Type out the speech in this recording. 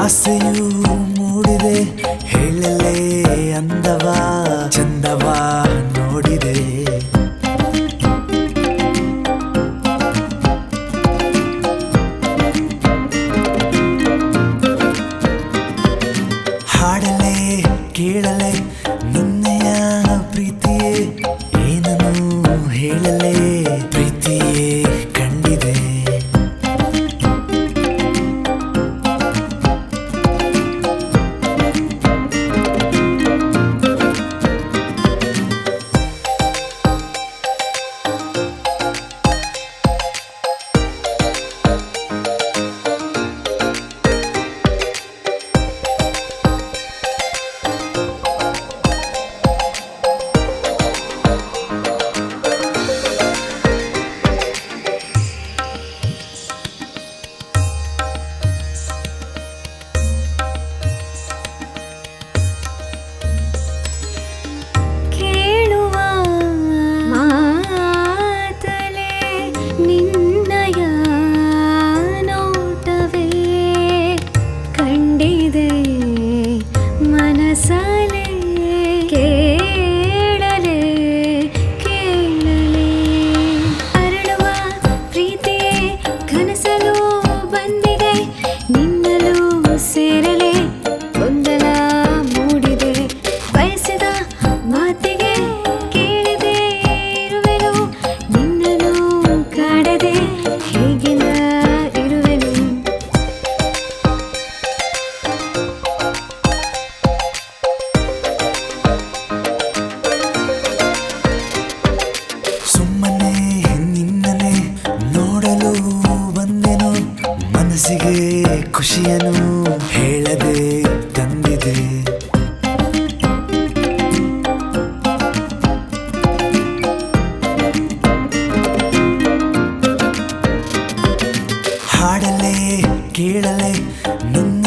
ಆಸೆಯು ಮೂಡಿದೆ ಹೇಳಲೇ ಅಂದವ ಚಂದವ ನೋಡಿದೆ ಹಾಡಲೇ ಕೇಳಲೆ ನಿನ್ನೆಯ ಪ್ರೀತಿಯೇ ಏನನು ಹೇಳಲೇ ಪ್ರೀತಿಯೇ ಕಂಡಿದೆ ಕೇಳುವ ಮಾತಲೆ ನಿನ್ನಯ ನೋಟವೇ ಕಂಡಿದೆ ಮನಸಲೆ ಕೇಳಲೆ ಕೇಳಲೆ ಅರಳುವ ಪ್ರೀತಿಯೇ ಕನಸಲು ಬಂದಿದೆ ನಿನ್ನಲು ಸೇರಲೆ ಗೊಂದಲ ಮೂಡಿದೆ ಬಯಸಿದ ಮಾತಿಗೆ ಕೇಳಿದೆ ಇರುವೆನು ನಿನ್ನನು ಕಾಡದೆ ಹೇಗಿನ ಇರುವೆನು ಸುಮ್ಮನೆ ನಿನ್ನನೆ ನೋಡಲು ಬಂದೆನು ಮನಸ್ಸಿಗೆ ಖುಷಿಯನು ಹೇಳದೆ ತಂದಿದೆ ಹಾಡಲೆ ಕೇಳಲೆ ನಿನ್ನ